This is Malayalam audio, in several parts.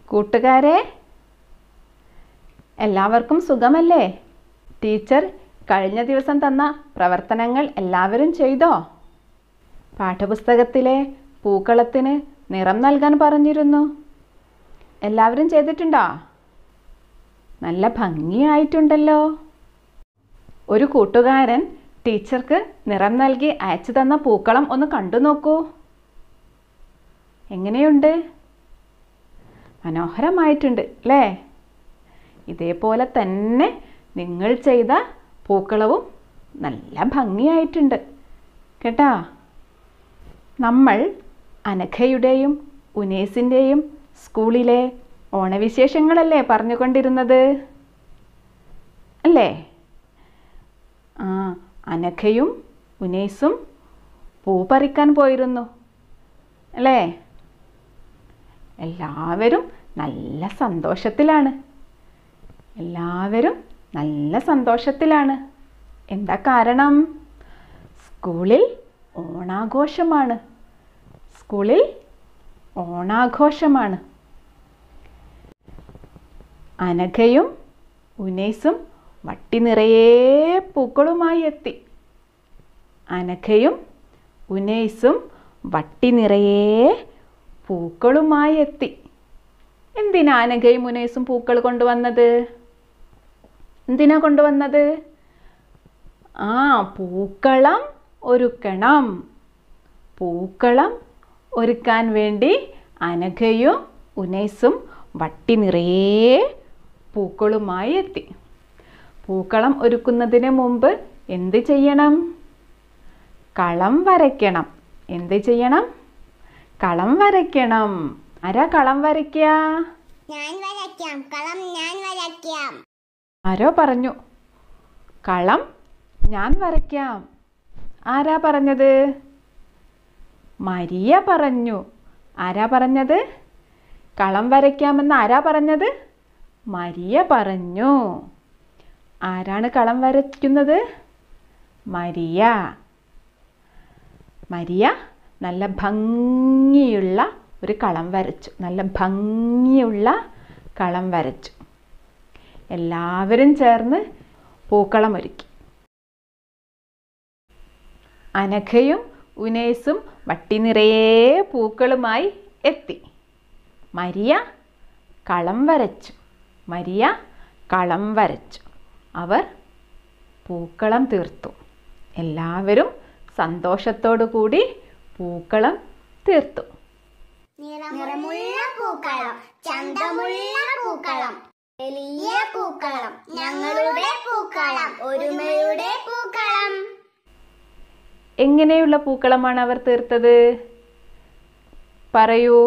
കൂട്ടുകാരെ എല്ലാവർക്കും സുഖമല്ലേ ടീച്ചർ കഴിഞ്ഞ ദിവസം തന്ന പ്രവർത്തനങ്ങൾ എല്ലാവരും ചെയ്തോ പാഠപുസ്തകത്തിലെ പൂക്കളത്തിന് നിറം നൽകാൻ പറഞ്ഞിരുന്നു എല്ലാവരും ചെയ്തിട്ടുണ്ടോ നല്ല ഭംഗിയായിട്ടുണ്ടല്ലോ ഒരു കൂട്ടുകാരൻ ടീച്ചർക്ക് നിറം നൽകി അയച്ചു തന്ന പൂക്കളം ഒന്ന് കണ്ടു നോക്കൂ എങ്ങനെയുണ്ട് മനോഹരമായിട്ടുണ്ട് അല്ലേ ഇതേപോലെ തന്നെ നിങ്ങൾ ചെയ്ത പൂക്കളവും നല്ല ഭംഗിയായിട്ടുണ്ട് കേട്ടാ നമ്മൾ അനഘയുടെയും ഉനേസിൻ്റെയും സ്കൂളിലെ ഓണവിശേഷങ്ങളല്ലേ പറഞ്ഞുകൊണ്ടിരുന്നത് അല്ലേ ആ അനഘയും ഉനേസും പൂ പറിക്കാൻ പോയിരുന്നു അല്ലേ എല്ലാവരും നല്ല സന്തോഷത്തിലാണ് എല്ലാവരും നല്ല സന്തോഷത്തിലാണ് എന്താ കാരണം സ്കൂളിൽ ഓണാഘോഷമാണ് സ്കൂളിൽ ഓണാഘോഷമാണ് അനഘയും ഉനൈസും വട്ടി നിറയെ പൂക്കളുമായി എത്തി അനഘയും ഉനൈസും വട്ടി നിറയെ പൂക്കളുമായി എത്തി എന്തിനാ അനഘയും ഉനൈസും പൂക്കൾ കൊണ്ടുവന്നത് എന്തിനാ കൊണ്ടുവന്നത് ആ പൂക്കളം ഒരുക്കണം പൂക്കളം ഒരുക്കാൻ വേണ്ടി അനഘയും ഉനൈസും വട്ടി നിറയെ പൂക്കളുമായി എത്തി പൂക്കളം ഒരുക്കുന്നതിന് മുമ്പ് എന്ത് ചെയ്യണം കളം വരയ്ക്കണം എന്ത് ചെയ്യണം കളം വരയ്ക്കണം ആരാ കളം വരയ്ക്കുക ഞാൻ വരയ്ക്കാം കളം ഞാൻ വരയ്ക്കാം ആരോ പറഞ്ഞു കളം ഞാൻ വരയ്ക്കാം ആരാ പറഞ്ഞത് മരിയ പറഞ്ഞു ആരാ പറഞ്ഞത് കളം വരയ്ക്കാമെന്ന് ആരാ പറഞ്ഞത് മരിയ പറഞ്ഞു ആരാണ് കളം വരയ്ക്കുന്നത് മരിയ മരിയ നല്ല ഭംഗിയുള്ള ഒരു കളം വരച്ചു നല്ല ഭംഗിയുള്ള കളം വരച്ചു എല്ലാവരും ചേർന്ന് പൂക്കളം ഒരുക്കി അനഘയും ഉനേസും വട്ടി നിറയെ പൂക്കളുമായി എത്തി മരിയ കളം വരച്ചു മരിയ കളം വരച്ചു അവർ പൂക്കളം തീർത്തു എല്ലാവരും സന്തോഷത്തോടു കൂടി പൂക്കളം തീർത്തു നിറമുള്ള പൂക്കളം ചന്തമുള്ള പൂക്കളം വലിയ പൂക്കളം ഞങ്ങളുടെ പൂക്കളം ഒരുമയുടെ പൂക്കളം എങ്ങനെയുള്ള പൂക്കളമാണ് അവർ തീർത്തത് പറയൂ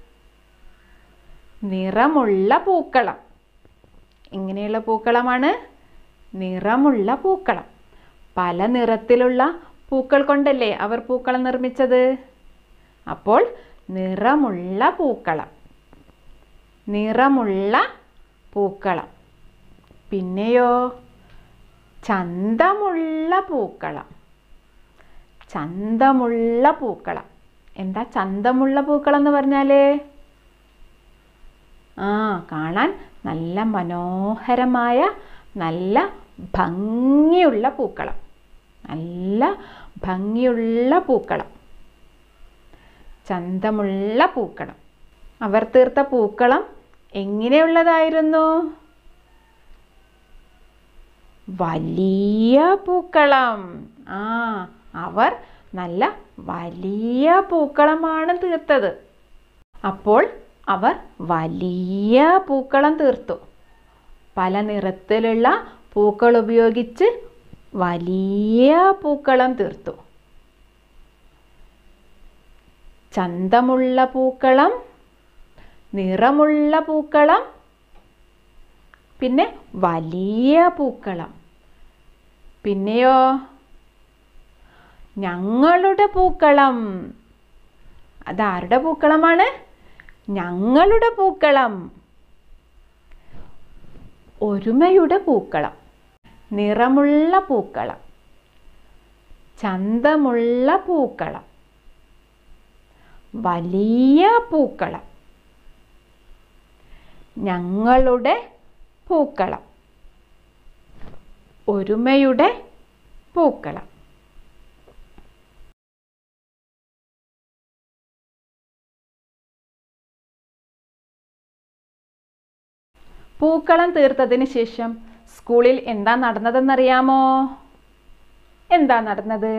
നിറമുള്ള പൂക്കളം എങ്ങനെയുള്ള പൂക്കളമാണ് നിറമുള്ള പൂക്കളം പല നിറത്തിലുള്ള പൂക്കൾ കൊണ്ടല്ലേ അവർ പൂക്കളം നിർമ്മിച്ചത് അപ്പോൾ നിറമുള്ള പൂക്കളം നിറമുള്ള പൂക്കളം പിന്നെയോ ചന്തമുള്ള പൂക്കളം ചന്തമുള്ള പൂക്കളം എന്താ ചന്തമുള്ള പൂക്കളം എന്ന് പറഞ്ഞാൽ ആ കാണാൻ നല്ല മനോഹരമായ നല്ല ഭംഗിയുള്ള പൂക്കളം നല്ല ഭംഗിയുള്ള പൂക്കളം ചന്തമുള്ള പൂക്കളം അവർ തീർത്ത പൂക്കളം എങ്ങനെയുള്ളതായിരുന്നു വലിയ പൂക്കളം ആ അവർ നല്ല വലിയ പൂക്കളമാണ് തീർത്തത് അപ്പോൾ അവർ വലിയ പൂക്കളം തീർത്തു പല നിറത്തിലുള്ള പൂക്കൾ ഉപയോഗിച്ച് വലിയ പൂക്കളം തീർത്തു ചന്തമുള്ള പൂക്കളം നിറമുള്ള പൂക്കളം പിന്നെ വലിയ പൂക്കളം പിന്നെയോ ഞങ്ങളുടെ പൂക്കളം അതാരുടെ പൂക്കളമാണ് ഞങ്ങളുടെ പൂക്കളം ഒരുമയുടെ പൂക്കളം നിറമുള്ള പൂക്കളം ചന്തമുള്ള പൂക്കളം വലിയ പൂക്കളം ഞങ്ങളുടെ പൂക്കളം ഒരുമയുടെ പൂക്കളം പൂക്കളം തീർത്തതിന് ശേഷം സ്കൂളിൽ എന്താ നടന്നതെന്നറിയാമോ എന്താ നടന്നത്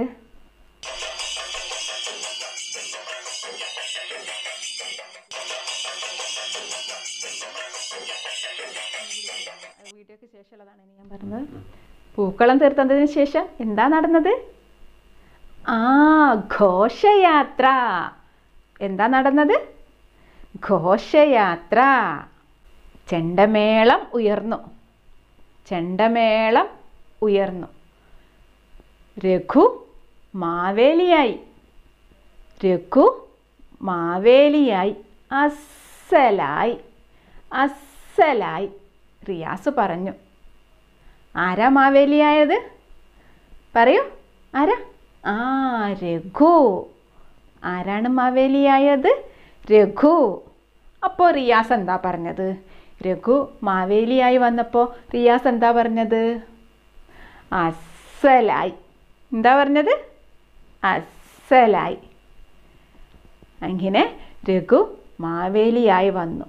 വീഡിയോക്ക് ശേഷമുള്ളതാണ് ഇനി ഞാൻ പറഞ്ഞത് പൂക്കളം തീർത്തതിന് ശേഷം എന്താ നടന്നത് ആ ഘോഷയാത്ര എന്താ നടന്നത് ഘോഷയാത്ര ചെണ്ടമേളം ഉയർന്നു ചെണ്ടമേളം ഉയർന്നു രഘു മാവേലിയായി രഘു മാവേലിയായി അസ്സലായി അസ്സലായി റിയാസ് പറഞ്ഞു ആരാ മാവേലിയായത് പറയൂ ആരാ ആ രഘു ആരാണ് മാവേലിയായത് രഘു അപ്പോൾ റിയാസ് എന്താ പറഞ്ഞത് രഘു മാവേലിയായി വന്നപ്പോൾ റിയാസ് എന്താ പറഞ്ഞത് അസ്സലായി എന്താ പറഞ്ഞത് അസ്സലായി അങ്ങനെ രഘു മാവേലിയായി വന്നു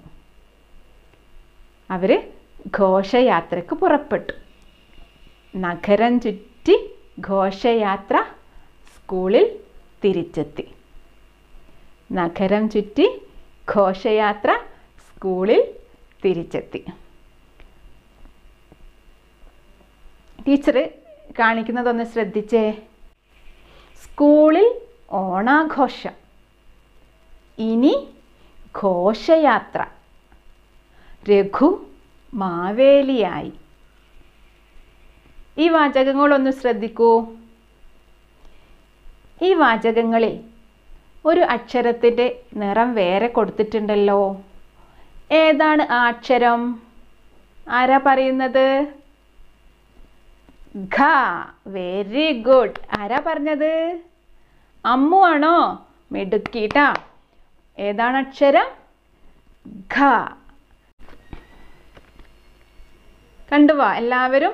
അവർ ഘോഷയാത്രയ്ക്ക് പുറപ്പെട്ടു നഗരം ചുറ്റി ഘോഷയാത്ര സ്കൂളിൽ തിരിച്ചെത്തി നഗരം ചുറ്റി ഘോഷയാത്ര സ്കൂളിൽ തിരിച്ചെത്തി ടീച്ചർ കാണിക്കുന്നതൊന്ന് ശ്രദ്ധിച്ചേ സ്കൂളിൽ ഓണാഘോഷം ഇനി ഘോഷയാത്ര രഘു മാവേലിയായി ഈ വാചകങ്ങളൊന്ന് ശ്രദ്ധിക്കൂ ഈ വാചകങ്ങളിൽ ഒരു അക്ഷരത്തിൻ്റെ നിറം വേറെ കൊടുത്തിട്ടുണ്ടല്ലോ ഏതാണ് ആ അക്ഷരം ആരാ പറയുന്നത് ഘ വെരി ഗുഡ് ആരാ പറഞ്ഞത് അമ്മു ആണോ മിടുക്കിട്ടാ ഏതാണ് അക്ഷരം ഘ കണ്ടുവാ എല്ലാവരും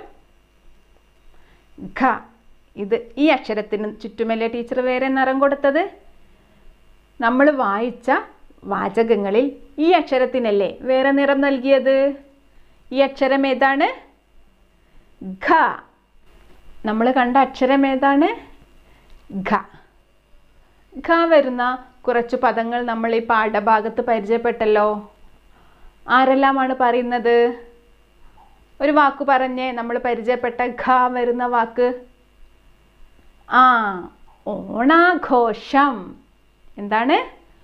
ഘ ഇത് ഈ അക്ഷരത്തിന് ചുറ്റുമല്ലേ ടീച്ചർ വേറെ നിറം കൊടുത്തത് നമ്മൾ വായിച്ച വാചകങ്ങളിൽ ഈ അക്ഷരത്തിനല്ലേ വേറെ നിറം നൽകിയത് ഈ അക്ഷരം ഏതാണ് ഘ നമ്മൾ കണ്ട അക്ഷരം ഏതാണ് ഘ ഘ വരുന്ന കുറച്ച് പദങ്ങൾ നമ്മൾ ഈ പാഠഭാഗത്ത് പരിചയപ്പെട്ടല്ലോ ആരെല്ലാമാണ് പറയുന്നത് ഒരു വാക്ക് പറഞ്ഞേ നമ്മൾ പരിചയപ്പെട്ട ഘ വരുന്ന വാക്ക് ആ ഓണാഘോഷം എന്താണ്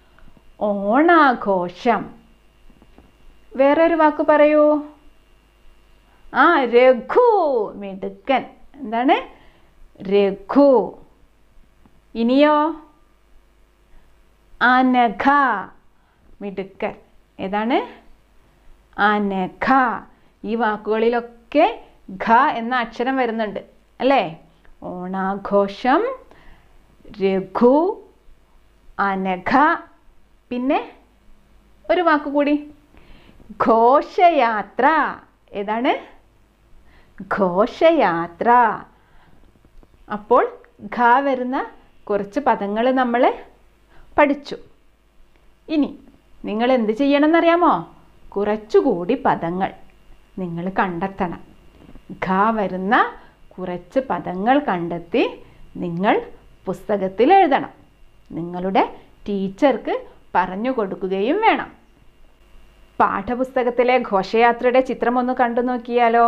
ഓണാഘോഷം വേറെ ഒരു വാക്ക് പറയൂ ആ രഘു മിടുക്കൻ എന്താണ് രഘു ഇനിയോ അനഘ മിടുക്കൻ ഏതാണ് അനഘ ഈ വാക്കുകളിലൊക്കെ ഘ എന്ന അക്ഷരം വരുന്നുണ്ട് അല്ലേ ഓണാഘോഷം രഘു അനഘ പിന്നെ ഒരു വാക്ക് കൂടി ഘോഷയാത്ര ഏതാണ് ഘോഷയാത്ര അപ്പോൾ ഘ വരുന്ന കുറച്ച് പദങ്ങൾ നമ്മൾ പഠിച്ചു ഇനി നിങ്ങൾ എന്ത് ചെയ്യണമെന്നറിയാമോ കുറച്ചുകൂടി പദങ്ങൾ നിങ്ങൾ കണ്ടെത്തണം ഘ വരുന്ന കുറച്ച് പദങ്ങൾ കണ്ടെത്തി നിങ്ങൾ പുസ്തകത്തിൽ എഴുതണം നിങ്ങളുടെ ടീച്ചർക്ക് പറഞ്ഞു കൊടുക്കുകയും വേണം പാഠപുസ്തകത്തിലെ ഘോഷയാത്രയുടെ ചിത്രം ഒന്ന് കണ്ടു നോക്കിയാലോ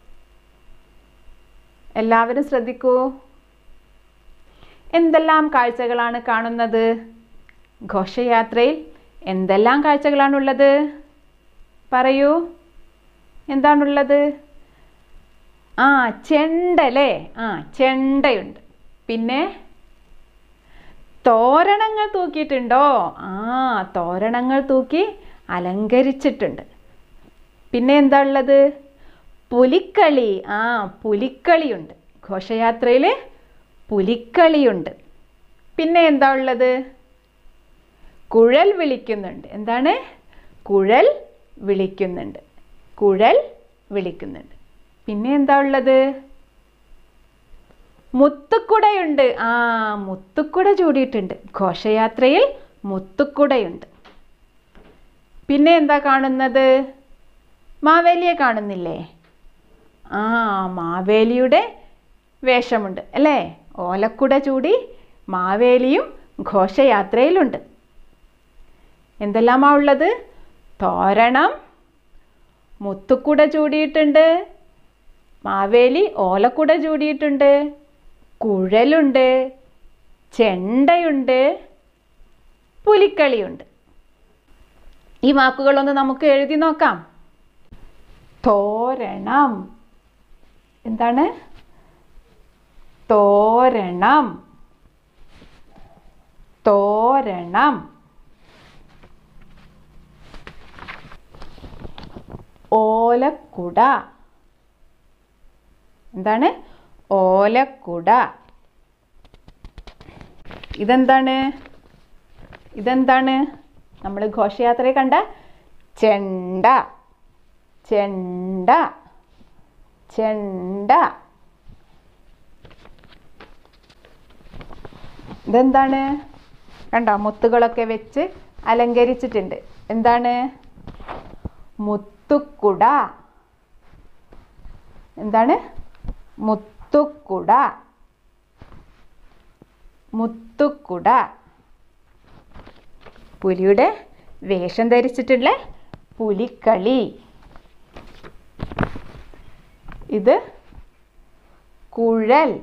എല്ലാവരും ശ്രദ്ധിക്കൂ എന്തെല്ലാം കാഴ്ചകളാണ് കാണുന്നത് ഘോഷയാത്രയിൽ എന്തെല്ലാം കാഴ്ചകളാണുള്ളത് പറയൂ എന്താണുള്ളത് ആ ചെണ്ടല്ലേ ആ ചെണ്ടയുണ്ട് പിന്നെ തോരണങ്ങൾ തൂക്കിയിട്ടുണ്ടോ ആ തോരണങ്ങൾ തൂക്കി അലങ്കരിച്ചിട്ടുണ്ട് പിന്നെ എന്താ ഉള്ളത് പുലിക്കളി ആ പുലിക്കളിയുണ്ട് ഘോഷയാത്രയിൽ പുലിക്കളിയുണ്ട് പിന്നെ എന്താ ഉള്ളത് കുഴൽ വിളിക്കുന്നുണ്ട് എന്താണ് കുഴൽ വിളിക്കുന്നുണ്ട് കുഴൽ വിളിക്കുന്നുണ്ട് പിന്നെ എന്താ ഉള്ളത് മുത്തുക്കുടയുണ്ട് ആ മുത്തുക്കുട ചൂടിയിട്ടുണ്ട് ഘോഷയാത്രയിൽ മുത്തുക്കുടയുണ്ട് പിന്നെ എന്താ കാണുന്നത് മാവേലിയെ കാണുന്നില്ലേ ആ മാവേലിയുടെ വേഷമുണ്ട് അല്ലേ ഓലക്കുട ചൂടി മാവേലിയും ഘോഷയാത്രയിലുണ്ട് എന്തെല്ലാമാ ഉള്ളത് തോരണം മുത്തുക്കുട ചൂടിയിട്ടുണ്ട് മാവേലി ഓലക്കുട ചൂടിയിട്ടുണ്ട് കുഴലുണ്ട് ചെണ്ടയുണ്ട് പുലിക്കളിയുണ്ട് ഈ വാക്കുകളൊന്ന് നമുക്ക് എഴുതി നോക്കാം തോരണം എന്താണ് തോരണം തോരണം ഓലക്കുട എന്താണ് ഓലക്കുട ഇതെന്താണ് ഇതെന്താണ് നമ്മൾ ഘോഷയാത്രയിൽ കണ്ട ചെണ്ട ചെണ്ട ചെണ്ട ഇതെന്താണ് കണ്ടോ മുത്തുകളൊക്കെ വെച്ച് അലങ്കരിച്ചിട്ടുണ്ട് എന്താണ് മുത്തുക്കുട എന്താണ് മുത്തുക്കുട മുത്തുക്കുട പുലിയുടെ വേഷം ധരിച്ചിട്ടുള്ള പുലിക്കളി ഇത് കുഴൽ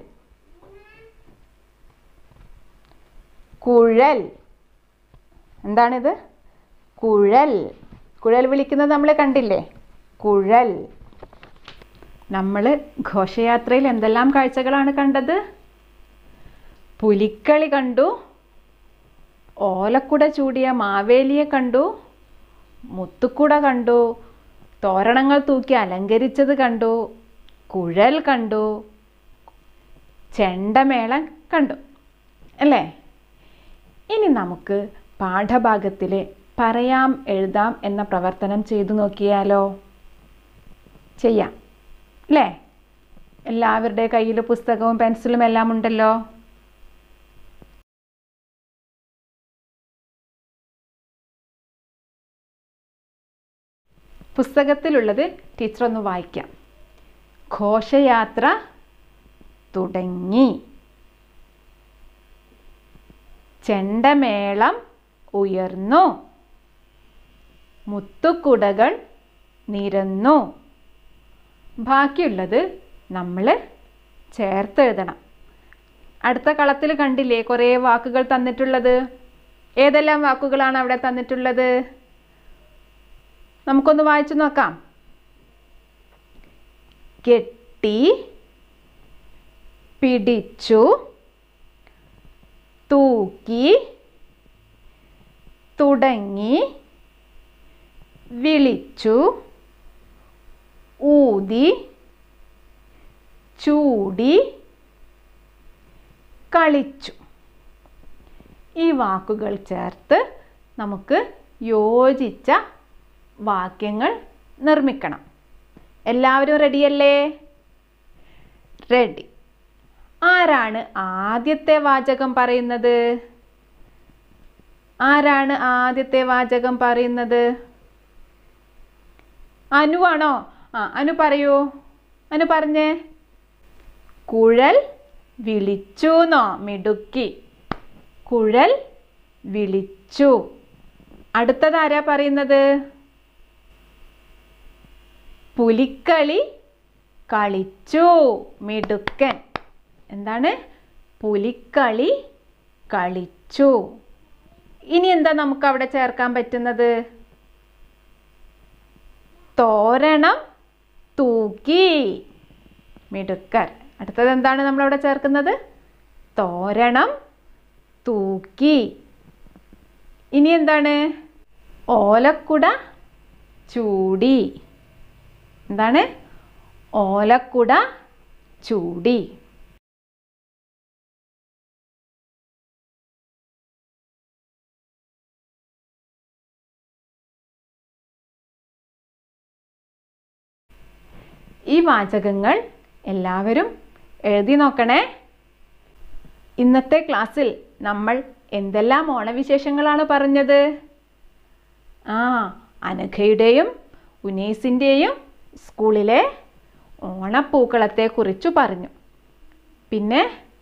കുഴൽ എന്താണിത് കുഴൽ കുഴൽ വിളിക്കുന്നത് നമ്മൾ കണ്ടില്ലേ കുഴൽ നമ്മൾ ഘോഷയാത്രയിൽ എന്തെല്ലാം കാഴ്ചകളാണ് കണ്ടത് പുലിക്കളി കണ്ടു ഓലക്കുട ചൂടിയ മാവേലിയെ കണ്ടു മുത്തുക്കുട കണ്ടു തോരണങ്ങൾ തൂക്കി അലങ്കരിച്ചത് കണ്ടു കുഴൽ കണ്ടു ചെണ്ടമേളം കണ്ടു അല്ലേ ഇനി നമുക്ക് പാഠഭാഗത്തിലെ പറയാം എഴുതാം എന്ന പ്രവർത്തനം ചെയ്തു നോക്കിയാലോ ചെയ്യാം അല്ലേ എല്ലാവരുടെ കയ്യിൽ പുസ്തകവും പെൻസിലും എല്ലാം ഉണ്ടല്ലോ പുസ്തകത്തിലുള്ളത് ടീച്ചർ ഒന്ന് വായിക്കാം ഘോഷയാത്ര തുടങ്ങി ചെണ്ടമേളം ഉയർന്നു മുത്തുക്കുടകൾ നിരന്നു ബാക്കിയുള്ളത് നമ്മൾ ചേർത്തെഴുതണം അടുത്ത കളത്തിൽ കണ്ടില്ലേ കുറേ വാക്കുകൾ തന്നിട്ടുള്ളത് ഏതെല്ലാം വാക്കുകളാണ് അവിടെ തന്നിട്ടുള്ളത് നമുക്കൊന്ന് വായിച്ചു നോക്കാം കെട്ടി പിടിച്ചു തൂക്കി തുടങ്ങി വിളിച്ചു ഊതി ചൂടി കളിച്ചു ഈ വാക്കുകൾ ചേർത്ത് നമുക്ക് യോജിച്ച വാക്യങ്ങൾ നിർമ്മിക്കണം എല്ലാവരും റെഡിയല്ലേ റെഡി ആരാണ് ആദ്യത്തെ വാചകം പറയുന്നത് ആരാണ് ആദ്യത്തെ വാചകം പറയുന്നത് അനു ആണോ ആ അനു പറയൂ അനു പറഞ്ഞേ കുഴൽ വിളിച്ചു എന്നോ മിടുക്കി കുഴൽ വിളിച്ചു അടുത്തത് ആരാ പറയുന്നത് പുലിക്കളി കളിച്ചു മിടുക്കൻ എന്താണ് പുലിക്കളി കളിച്ചു ഇനി എന്താ നമുക്ക് അവിടെ ചേർക്കാൻ പറ്റുന്നത് തോരണം തൂക്കി മിടുക്കർ അടുത്തത് എന്താണ് നമ്മളവിടെ ചേർക്കുന്നത് തോരണം തൂക്കി ഇനി എന്താണ് ഓലക്കുട ചൂടി എന്താണ് ഓലക്കുട ചൂടി ഈ വാചകങ്ങൾ എല്ലാവരും എഴുതി നോക്കണേ ഇന്നത്തെ ക്ലാസ്സിൽ നമ്മൾ എന്തെല്ലാം ഓണവിശേഷങ്ങളാണ് പറഞ്ഞത് ആ അനഘയുടെയും ഉനീസിൻ്റെയും സ്കൂളിലെ ഓണപ്പൂക്കളത്തെക്കുറിച്ച് പറഞ്ഞു പിന്നെ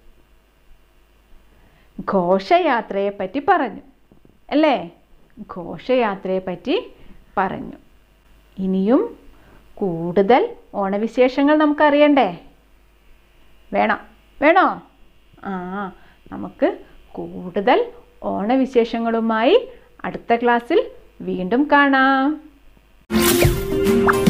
ഘോഷയാത്രയെ പറ്റി പറഞ്ഞു അല്ലേ ഘോഷയാത്രയെ പറ്റി പറഞ്ഞു ഇനിയും കൂടുതൽ ഓണവിശേഷങ്ങൾ നമുക്കറിയണ്ടേ വേണം വേണോ ആ നമുക്ക് കൂടുതൽ ഓണവിശേഷങ്ങളുമായി അടുത്ത ക്ലാസ്സിൽ വീണ്ടും കാണാം